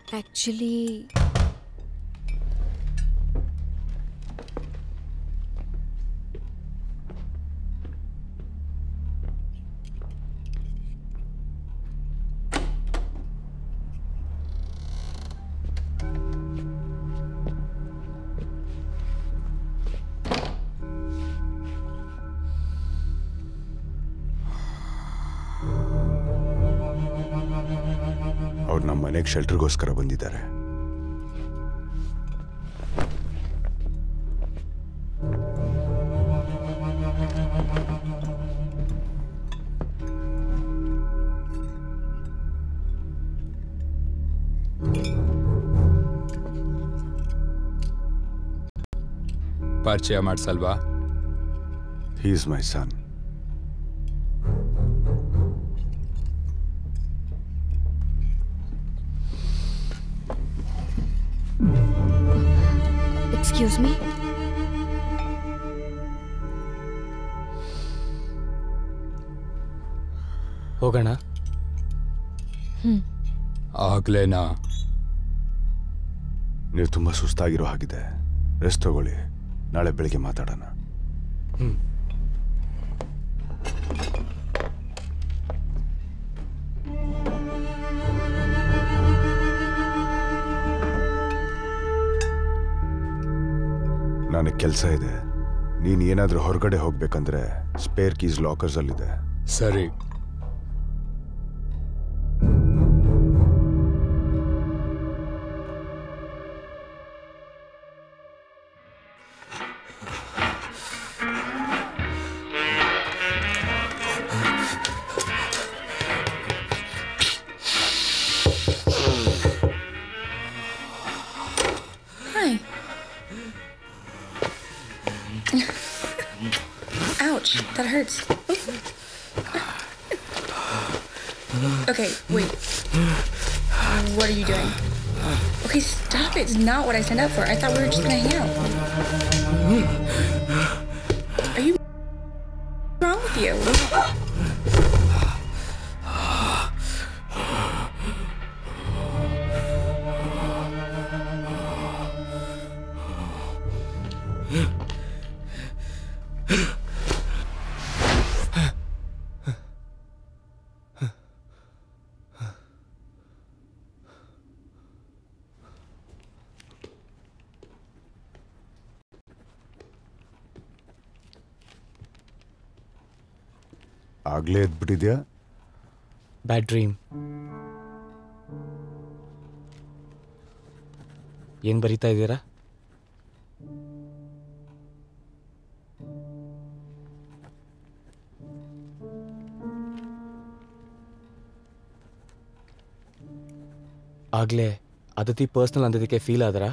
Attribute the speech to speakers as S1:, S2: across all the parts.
S1: Actually
S2: ಅವ್ರು ನಮ್ಮ ಮನೆಗೆ ಶೆಲ್ಟರ್ಗೋಸ್ಕರ ಬಂದಿದ್ದಾರೆ
S3: ಪರಿಚಯ ಮಾಡ್ಸಲ್ವಾ
S2: he is my son
S1: excuse me
S4: ಹೋಗೋಣ
S3: ಆಗ್ಲೇನಾ
S2: ನೀವು ತುಂಬ ಸುಸ್ತಾಗಿರೋ ಹಾಗಿದೆ ರೆಸ್ಟ್ ತಗೊಳ್ಳಿ ನಾಳೆ ಬೆಳಿಗ್ಗೆ ಮಾತಾಡೋಣ ನನಗೆ ಕೆಲಸ ಇದೆ ನೀನು ಏನಾದರೂ ಹೊರಗಡೆ ಹೋಗ್ಬೇಕಂದ್ರೆ ಸ್ಪೇರ್ ಕೀಸ್ ಲಾಕರ್ಸಲ್ಲಿದೆ
S3: ಸರಿ
S5: Hi. Ouch, that hurts. Okay, wait. What are you doing? Okay, stop it. It's not what I signed up for. I thought we were just gonna hang out. Are you what's wrong with you?
S2: ಆಗಲೇ ಎದ್ಬಿಟ್ಟಿದ್ಯಾ
S4: ಬ್ಯಾಡ್ dream ಏನು ಬರಿತಾ ಇದ್ದೀರಾ ಆಗ್ಲೇ ಅದತಿ personal ಅಂದದಕ್ಕೆ feel ಆದರಾ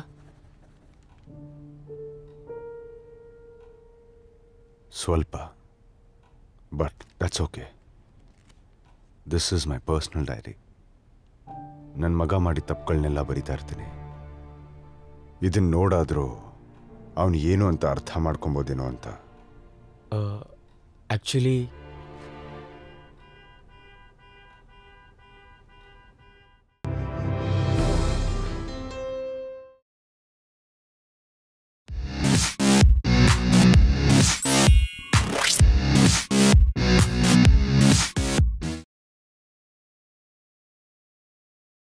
S2: ಸ್ವಲ್ಪ but that's okay this is my personal diary ನನ್ನ ಮಗ ಮಾಡಿದ ತಪ್ಪುಗಳನ್ನೆಲ್ಲ ಬರಿತಾ ಇರ್ತೀನಿ ಇದನ್ನ ನೋಡಾದರೂ ಅವನು ಏನು ಅಂತ ಅರ್ಥ ಮಾಡ್ಕೊಬೋದೇನೋ ಅಂತ
S4: ಆ್ಯಕ್ಚುಲಿ